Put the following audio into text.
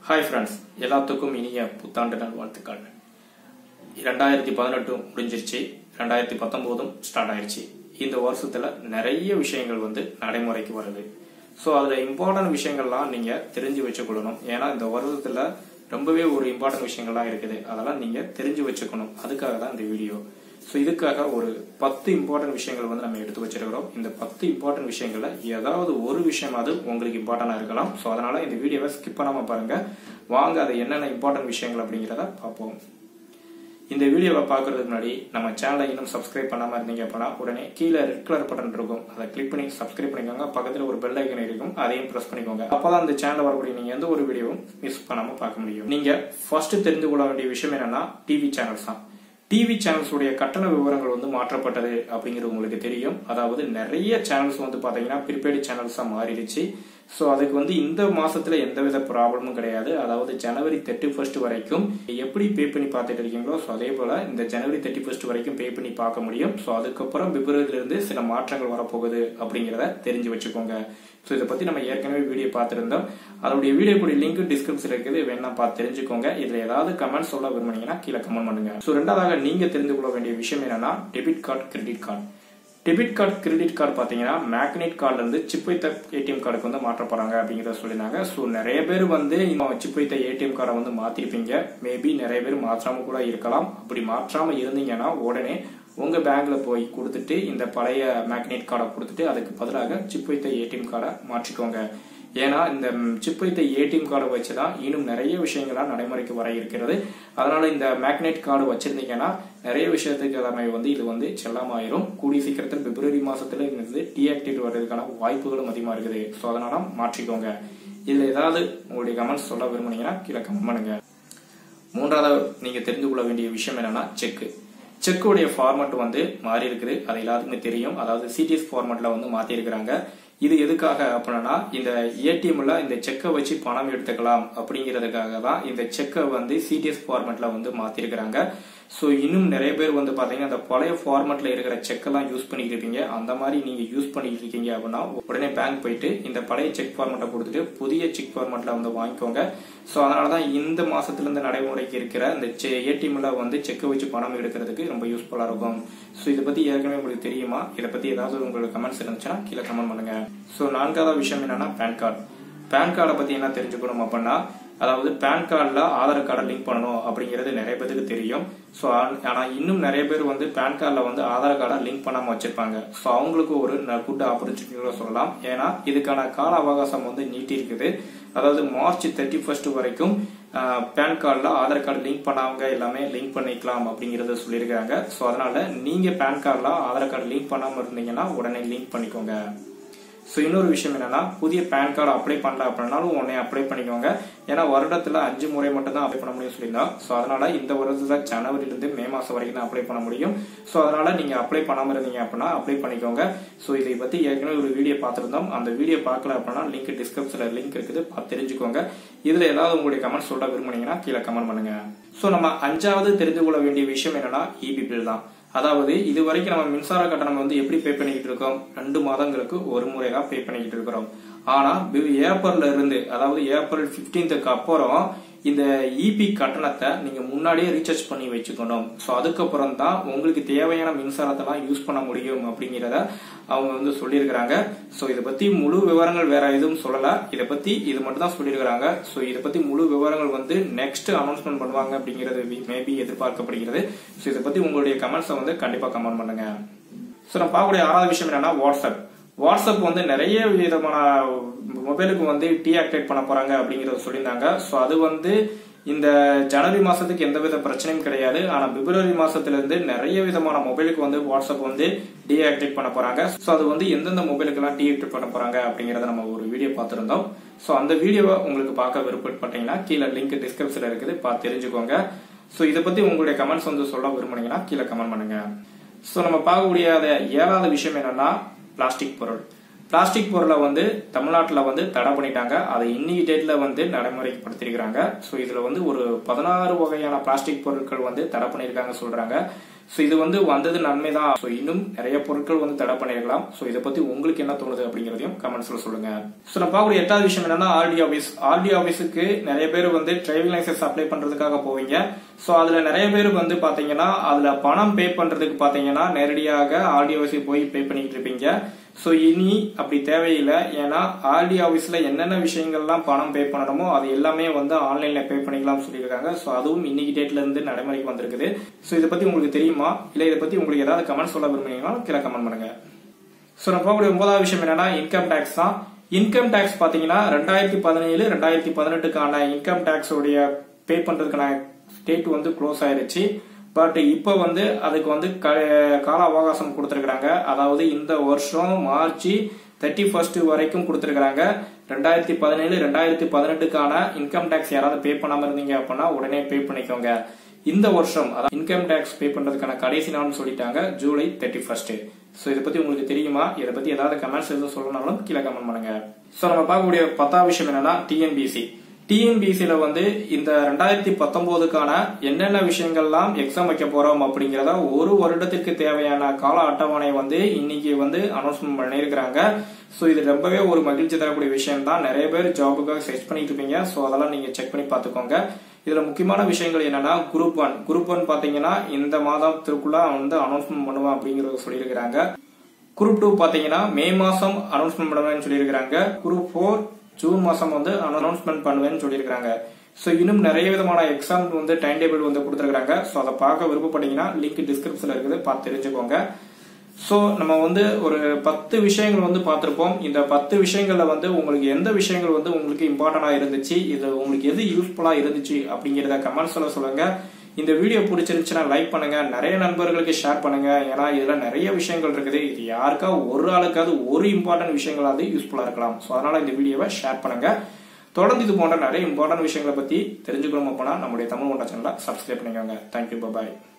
hi friends எல்லாத்துக்கும் இனிய புத்தாண்டு நாள் வாழ்த்துக்கள் ரெண்டாயிரத்தி பதினெட்டு முடிஞ்சிருச்சு ரெண்டாயிரத்தி பத்தொம்போதும் ஸ்டார்ட் ஆயிடுச்சு இந்த வருஷத்துல நிறைய விஷயங்கள் வந்து நடைமுறைக்கு வருது ஸோ அதில் இம்பார்ட்டன்ட் விஷயங்கள்லாம் நீங்கள் தெரிஞ்சு வச்சுக்கொள்ளணும் ஏன்னா இந்த வருஷத்துல ரொம்பவே ஒரு இம்பார்ட்டன்ட் விஷயங்கள்லாம் இருக்குது அதெல்லாம் நீங்கள் தெரிஞ்சு வச்சுக்கணும் அதுக்காக தான் இந்த வீடியோ ஸோ இதுக்காக ஒரு பத்து இம்பார்ட்டன்ட் விஷயங்கள் வந்து நம்ம எடுத்து வச்சிருக்கிறோம் இந்த பத்து இம்பார்ட்டன்ட் விஷயங்கள்ல ஏதாவது ஒரு விஷயமாவது உங்களுக்கு இம்பார்ட்டண்டா இருக்கலாம் ஸோ அதனால இந்த வீடியோவை ஸ்கிப் பண்ணாம பாருங்க வாங்க அது என்னென்ன இம்பார்ட்டன்ட் விஷயங்கள் அப்படிங்கிறத பார்ப்போம் இந்த வீடியோவை பார்க்கறதுக்கு முன்னாடி நம்ம சேனலை இன்னும் சப்ஸ்கிரைப் பண்ணாம இருந்தீங்க அப்படின்னா உடனே கீழே ரெட் கலர் பட்டன் இருக்கும் அதை கிளிக் பண்ணி சப்ஸ்கிரைப் பண்ணிக்கோங்க பக்கத்துல ஒரு பெல் ஐக்கன் இருக்கும் அதையும் பிரஸ் பண்ணிக்கோங்க அப்பதான் இந்த சேனல் வரக்கூடிய நீங்க எந்த ஒரு வீடியோவும் மிஸ் பண்ணாம பார்க்க முடியும் நீங்க ஃபர்ஸ்ட் தெரிந்து கொள்ள வேண்டிய விஷயம் என்னன்னா டிவி சேனல்ஸ் தான் டிவி சேனல்ஸ் உடைய கட்டண விவரங்கள் வந்து மாற்றப்பட்டது அப்படிங்கிறது உங்களுக்கு தெரியும் அதாவது நிறைய சேனல்ஸ் வந்து பாத்தீங்கன்னா ப்ரீபெய்டு சேனல்ஸா மாறிடுச்சு ஸோ அதுக்கு வந்து இந்த மாசத்துல எந்தவித ப்ராப்ளமும் கிடையாது அதாவது ஜனவரி தேர்ட்டி ஃபர்ஸ்ட் வரைக்கும் எப்படி பே பண்ணி பார்த்துட்டு இருக்கீங்களோ ஸோ அதே போல இந்த ஜனவரி தேர்ட்டி ஃபர்ஸ்ட் வரைக்கும் பே பண்ணி பார்க்க முடியும் ஸோ அதுக்கப்புறம் பிப்ரவரியில இருந்து சில மாற்றங்கள் வரப்போகுது அப்படிங்கிறத தெரிஞ்சு வச்சுக்கோங்க ஸோ இதை பத்தி நம்ம ஏற்கனவே வீடியோ பார்த்துருந்தோம் அதோடைய வீடியோ கூட லிங்க் டிஸ்கிரிப்ஷன் இருக்குது வேணா பார்த்து தெரிஞ்சுக்கோங்க இதுல ஏதாவது கமெண்ட் சொல்ல விரும்புனீங்கன்னா கீழே கமெண்ட் பண்ணுங்க ஸோ ரெண்டாவதாக நீங்க தெரிந்து கொள்ள வேண்டிய விஷயம் என்னன்னா debit card credit card debit card credit card பார்த்தீங்கன்னா மேக்னெட் கார்டுல இருந்து சிப் வைத்த ஏடிஎம் கார்டுக்கு வந்து மாற்ற போறாங்க அப்படிங்கிறத சொல்லியிருந்தாங்க ஸோ நிறைய பேர் வந்து இந்த சிப் வைத்த ஏடிஎம் கார்டை வந்து மாத்திருப்பீங்க மேபி நிறைய பேர் மாற்றாம கூட இருக்கலாம் அப்படி மாற்றாம இருந்தீங்கன்னா உடனே உங்க பேங்க்ல போய் கொடுத்துட்டு இந்த பழைய மேக்னெட் கார்டை கொடுத்துட்டு அதுக்கு பதிலாக சிப் வைத்த ஏடிஎம் கார்டை மாற்றிக்கோங்க ஏன்னா இந்த சிப் வைத்த ஏடிஎம் கார்டை வச்சுதான் இன்னும் நிறைய விஷயங்கள்லாம் நடைமுறைக்கு வர இருக்கிறது அதனால இந்த மேக்னெட் கார்டு வச்சிருந்தீங்கன்னா நிறைய விஷயத்துக்கு எல்லாமே வந்து இது வந்து செல்லாமாயிரும் கூடிய சீக்கிரத்தில் பிப்ரவரி மாசத்துல இருந்து டீஆக்டிவேட் வர்றதுக்கான வாய்ப்புகளும் அதிகமா இருக்குது ஸோ அதனால மாற்றிக்கோங்க இதுல ஏதாவது உங்களுடைய கமெண்ட்ஸ் சொல்ல விரும்புனீங்கன்னா கீழே கமெண்ட் பண்ணுங்க மூன்றாவது நீங்க தெரிந்து கொள்ள வேண்டிய விஷயம் என்னன்னா செக்கு செக்குடைய ஃபார்மட் வந்து மாறி இருக்குது அது எல்லாத்துக்குமே தெரியும் அதாவது சிடிஎஸ் ஃபார்மட்ல வந்து மாத்தி இருக்கிறாங்க இது எதுக்காக அப்படின்னா இந்த ஏடிஎம்ல இந்த செக்கை வச்சு பணம் எடுத்துக்கலாம் அப்படிங்கிறதுக்காக தான் இந்த செக்கை வந்து சிடிஎஸ் ஃபார்மேட்ல வந்து மாத்திருக்கிறாங்க ஸோ இன்னும் நிறைய பேர் வந்து பாத்தீங்கன்னா அந்த பழைய ஃபார்மேட்ல இருக்கிற செக்கெல்லாம் யூஸ் பண்ணிட்டு இருக்கீங்க அந்த மாதிரி நீங்க யூஸ் பண்ணிட்டு இருக்கீங்க அப்படின்னா உடனே பேங்க் போயிட்டு இந்த பழைய செக் ஃபார்மேட்டை கொடுத்துட்டு புதிய செக் ஃபார்மேட்ல வந்து வாங்கிக்கோங்க ஸோ அதனாலதான் இந்த மாசத்துல இருந்து நடைமுறைக்கு இருக்கிற இந்த ஏடிஎம்ல வந்து செக்கை வச்சு பணம் எடுக்கிறதுக்கு ரொம்ப யூஸ்ஃபுல்லா இருக்கும் ஸோ இதை பத்தி ஏற்கனவே உங்களுக்கு தெரியுமா இதை பத்தி ஏதாவது உங்களுக்கு கமெண்ட்ஸ் இருந்துச்சுன்னா கீழே கமெண்ட் பண்ணுங்க ஸோ நான்காவது விஷயம் என்னன்னா பேன் கார்டு பேன் கார்டை பத்தி என்ன தெரிஞ்சுக்கணும் அப்படின்னா அதாவது பேன் கார்டில் ஆதார் கார்டை லிங்க் பண்ணணும் அப்படிங்கிறது நிறைய பேருக்கு தெரியும் ஸோ ஆனால் இன்னும் நிறைய பேர் வந்து பேன் கார்டில் வந்து ஆதார் கார்டை லிங்க் பண்ணாமல் வச்சிருப்பாங்க ஸோ அவங்களுக்கு ஒரு குட் ஆப்பர்ச்சுனிட்டிகளை சொல்லலாம் ஏன்னா இதுக்கான கால அவகாசம் வந்து நீட்டி இருக்குது அதாவது மார்ச் தேர்ட்டி ஃபர்ஸ்ட் வரைக்கும் பேன் கார்டில் ஆதார் கார்டு லிங்க் பண்ணாமங்க எல்லாமே லிங்க் பண்ணிக்கலாம் அப்படிங்கறத சொல்லியிருக்காங்க ஸோ அதனால நீங்க பேன் கார்டில் ஆதார் கார்டு லிங்க் பண்ணாமல் இருந்தீங்கன்னா உடனே லிங்க் பண்ணிக்கோங்க ஸோ இன்னொரு விஷயம் என்னன்னா புதிய பேன் கார்டு அப்ளை பண்ணல அப்படின்னாலும் உடனே அப்ளை பண்ணிக்கோங்க ஏன்னா வருடத்துல அஞ்சு முறை மட்டும் தான் அப்ளை பண்ண முடியும் சொல்லியிருந்தோம் ஸோ அதனால இந்த வருடத்துல ஜனவரிலிருந்து மே மாசம் வரைக்கும் தான் அப்ளை பண்ண முடியும் ஸோ அதனால நீங்க அப்ளை பண்ணாம இருந்தீங்க அப்படின்னா அப்ளை பண்ணிக்கோங்க ஸோ இதை பத்தி ஏற்கனவே ஒரு வீடியோ பார்த்திருந்தோம் அந்த வீடியோ பார்க்கல அப்படின்னா லிங்க் டிஸ்கிரிப்ஷன்ல லிங்க் இருக்குது பார்த்து தெரிஞ்சுக்கோங்க இதுல ஏதாவது உங்களுடைய கமெண்ட் சொல்ல விரும்புனீங்கன்னா கீழே கமெண்ட் பண்ணுங்க ஸோ நம்ம அஞ்சாவது தெரிந்து கொள்ள வேண்டிய விஷயம் என்னன்னா இபி பில் தான் அதாவது இது வரைக்கும் நம்ம மின்சார கட்டணம் வந்து எப்படி பே பண்ணிக்கிட்டு இருக்கோம் ரெண்டு மாதங்களுக்கு ஒரு முறை தான் பே பண்ணிக்கிட்டு இருக்கிறோம் ஆனா ஏப்ரல்ல இருந்து அதாவது ஏப்ரல் பிப்டீன்த்துக்கு அப்புறம் இந்த இபி கட்டணத்தை நீங்க முன்னாடியே ரீசார்ஜ் பண்ணி வச்சுக்கணும் ஸோ அதுக்கப்புறம் தான் உங்களுக்கு தேவையான மின்சாரத்தெல்லாம் யூஸ் பண்ண முடியும் அப்படிங்கிறத அவங்க வந்து சொல்லியிருக்கிறாங்க ஸோ இதை பத்தி முழு விவரங்கள் வேற எதுவும் சொல்லல இதை பத்தி இது மட்டும் தான் சொல்லியிருக்கிறாங்க ஸோ இதை பத்தி முழு விவரங்கள் வந்து நெக்ஸ்ட் அனௌன்ஸ்மெண்ட் பண்ணுவாங்க அப்படிங்கிறது மேபி எதிர்பார்க்கப்படுகிறது ஸோ இதை பத்தி உங்களுடைய கமெண்ட்ஸை வந்து கண்டிப்பா கமெண்ட் பண்ணுங்க ஸோ நம்ம பார்க்கக்கூடிய ஆறாவது விஷயம் என்னன்னா வாட்ஸ்அப் வாட்ஸ்அப் வந்து நிறைய விதமான மொபைலுக்கு வந்து டீஆக்டிவேட் பண்ண போறாங்க அப்படிங்கறத சொல்லியிருந்தாங்க ஸோ அது வந்து இந்த ஜனவரி மாசத்துக்கு எந்த வித பிரச்சனையும் கிடையாது ஆனா பிப்ரவரி மாசத்துல இருந்து நிறைய விதமான மொபைலுக்கு வந்து வாட்ஸ்அப் வந்து டீஆக்டிவேட் பண்ண போறாங்க ஸோ அது வந்து எந்தெந்த மொபைலுக்கு எல்லாம் டீஆக்டிவேட் பண்ண போறாங்க அப்படிங்கறத நம்ம ஒரு வீடியோ பார்த்திருந்தோம் ஸோ அந்த வீடியோவை உங்களுக்கு பார்க்க விருப்பப்பட்டீங்கன்னா கீழே லிங்க் டிஸ்கிரிப்ஷன்ல இருக்குது பார்த்து தெரிஞ்சுக்கோங்க ஸோ இதை பத்தி உங்களுடைய கமெண்ட்ஸ் வந்து சொல்ல விரும்புனீங்கன்னா கீழே கமெண்ட் பண்ணுங்க ஸோ நம்ம பார்க்கக்கூடிய ஏழாவது விஷயம் என்னன்னா பிளாஸ்டிக் பொருள் பிளாஸ்டிக் பொருளை வந்து தமிழ்நாட்டில் வந்து தடை பண்ணிட்டாங்க அதை இன்னைக்கு டேட்ல வந்து நடைமுறைப்படுத்திருக்கிறாங்க ஸோ இதுல வந்து ஒரு பதினாறு வகையான பிளாஸ்டிக் பொருட்கள் வந்து தடை பண்ணியிருக்காங்க சொல்றாங்க ஸோ இது வந்து வந்தது நன்மை தான் ஸோ இன்னும் நிறைய பொருட்கள் வந்து தடை பண்ணிருக்கலாம் ஸோ இதை பத்தி உங்களுக்கு என்ன தோணுது அப்படிங்கிறதையும் கமெண்ட்ஸ்ல சொல்லுங்க ஸோ நான் பார்க்கக்கூடிய எட்டாவது விஷயம் என்னன்னா ஆர்டி ஆஃபீஸ் ஆர்டி ஆஃபீஸுக்கு நிறைய பேர் வந்து டிரைவிங் லைசன்ஸ் அப்ளை பண்றதுக்காக போவீங்க ஸோ அதுல நிறைய பேர் வந்து பாத்தீங்கன்னா அதுல பணம் பே பண்றதுக்கு பாத்தீங்கன்னா நேரடியாக ஆர்டி ஆஃபீஸுக்கு போய் பே பண்ணிட்டு இருப்பீங்க ஸோ இனி அப்படி தேவையில்லை ஏன்னா ஆர்டி ஆஃபீஸ்ல என்னென்ன விஷயங்கள்லாம் பணம் பே பண்ணணுமோ அது எல்லாமே வந்து ஆன்லைன்ல பே பண்ணிக்கலாம் சொல்லியிருக்காங்க ஸோ அதுவும் இன்னைக்கு டேட்ல இருந்து நடைமுறைக்கு வந்திருக்குது ஸோ இதை பத்தி உங்களுக்கு தெரியுமா இல்லை இதை பத்தி உங்களுக்கு ஏதாவது கமெண்ட் சொல்ல விரும்புனீங்கன்னா கீழே கமெண்ட் பண்ணுங்க ஸோ நம்ம பார்க்கக்கூடிய ஒன்பதாவது விஷயம் என்னன்னா இன்கம் டேக்ஸ் தான் இன்கம் டேக்ஸ் பாத்தீங்கன்னா ரெண்டாயிரத்தி பதினேழு ரெண்டாயிரத்தி பதினெட்டுக்கான இன்கம் டேக்ஸ் உடைய பே பண்றதுக்கான டேட் வந்து க்ளோஸ் ஆயிருச்சு பட் இப்போ வந்து அதுக்கு வந்து க- கால அவகாசம் கொடுத்துருக்காங்க அதாவது இந்த வருஷம் மார்ச் தேர்ட்டி ஃபர்ஸ்ட் வரைக்கும் கொடுத்துருக்காங்க ரெண்டாயிரத்தி பதினேழு ரெண்டாயிரத்தி பதினெட்டுக்கான இன்கம் டேக்ஸ் யாராவது பே பண்ணாம இருந்தீங்க அப்படின்னா உடனே பே பண்ணிக்கோங்க இந்த வருஷம் அதாவது இன்கம் டேக்ஸ் பே பண்றதுக்கான கடைசி நாள்னு சொல்லிட்டாங்க ஜூலை தேர்ட்டி ஃபர்ஸ்ட் ஸோ இதை பத்தி உங்களுக்கு தெரியுமா இதை பத்தி ஏதாவது கமெண்ட்ஸ் எதுவும் சொல்லணும்னாலும் கீழே கமெண்ட் பண்ணுங்க ஸோ நம்ம பார்க்கக்கூடிய பத்தாவது விஷயம் என்னன்னா டிஎன்பிசி டிஎன்பிசியில வந்து இந்த ரெண்டாயிரத்தி பத்தொன்பதுக்கான என்னென்ன விஷயங்கள்லாம் எக்ஸாம் வைக்க போறோம் அப்படிங்கறத ஒரு வருடத்திற்கு தேவையான கால அட்டவணை வந்து இன்னைக்கு வந்து அனௌன்ஸ்மெண்ட் பண்ணியிருக்கிறாங்க ஸோ இது ரொம்பவே ஒரு மகிழ்ச்சி தரக்கூடிய விஷயம் தான் நிறைய பேர் ஜாபுக்காக சர்ச் பண்ணிட்டு இருப்பீங்க ஸோ அதெல்லாம் நீங்க செக் பண்ணி பார்த்துக்கோங்க இதுல முக்கியமான விஷயங்கள் என்னன்னா குரூப் ஒன் குரூப் ஒன் பாத்தீங்கன்னா இந்த மாதத்திற்குள்ள வந்து அனௌன்ஸ்மெண்ட் பண்ணுவான் அப்படிங்கறத சொல்லியிருக்கிறாங்க குரூப் டூ பாத்தீங்கன்னா மே மாசம் அனௌன்ஸ்மெண்ட் பண்ணுவேன்னு சொல்லியிருக்காங்க குரூப் ஃபோர் ஜூன் மாசம் வந்து அனௌன்ஸ்மெண்ட் பண்ணுவேன்னு சொல்லியிருக்காங்க ஸோ இன்னும் நிறைய விதமான எக்ஸாம் வந்து டைம் டேபிள் வந்து கொடுத்துருக்காங்க ஸோ அதை பார்க்க விருப்பப்பட்டீங்கன்னா லிங்க் டிஸ்கிரிப்ஷன்ல இருக்குது பார்த்து தெரிஞ்சுக்கோங்க ஸோ நம்ம வந்து ஒரு பத்து விஷயங்கள் வந்து பார்த்துருப்போம் இந்த பத்து விஷயங்கள்ல வந்து உங்களுக்கு எந்த விஷயங்கள் வந்து உங்களுக்கு இம்பார்ட்டண்டா இருந்துச்சு இது உங்களுக்கு எது யூஸ்ஃபுல்லா இருந்துச்சு அப்படிங்கிறத கமெண்ட்ஸ்ல சொல்லுங்க இந்த வீடியோ பிடிச்சிருந்துச்சுன்னா லைக் பண்ணுங்க நிறைய நண்பர்களுக்கு ஷேர் பண்ணுங்க ஏன்னா இதுல நிறைய விஷயங்கள் இருக்குது இது யாருக்கா ஒரு ஆளுக்காவது ஒரு இம்பார்ட்டன்ட் விஷயங்களாவது யூஸ்ஃபுல்லா இருக்கலாம் ஸோ அதனால இந்த வீடியோவை ஷேர் பண்ணுங்க தொடர்ந்து இது போன்ற நிறைய இம்பார்ட்டன்ட் விஷயங்களை பத்தி தெரிஞ்சுக்கணும் அப்படின்னா நம்முடைய தமிழ் ஒன்றா சேனலை சப்ஸ்கிரைப் பண்ணிக்கோங்க தேங்க்யூ பாய்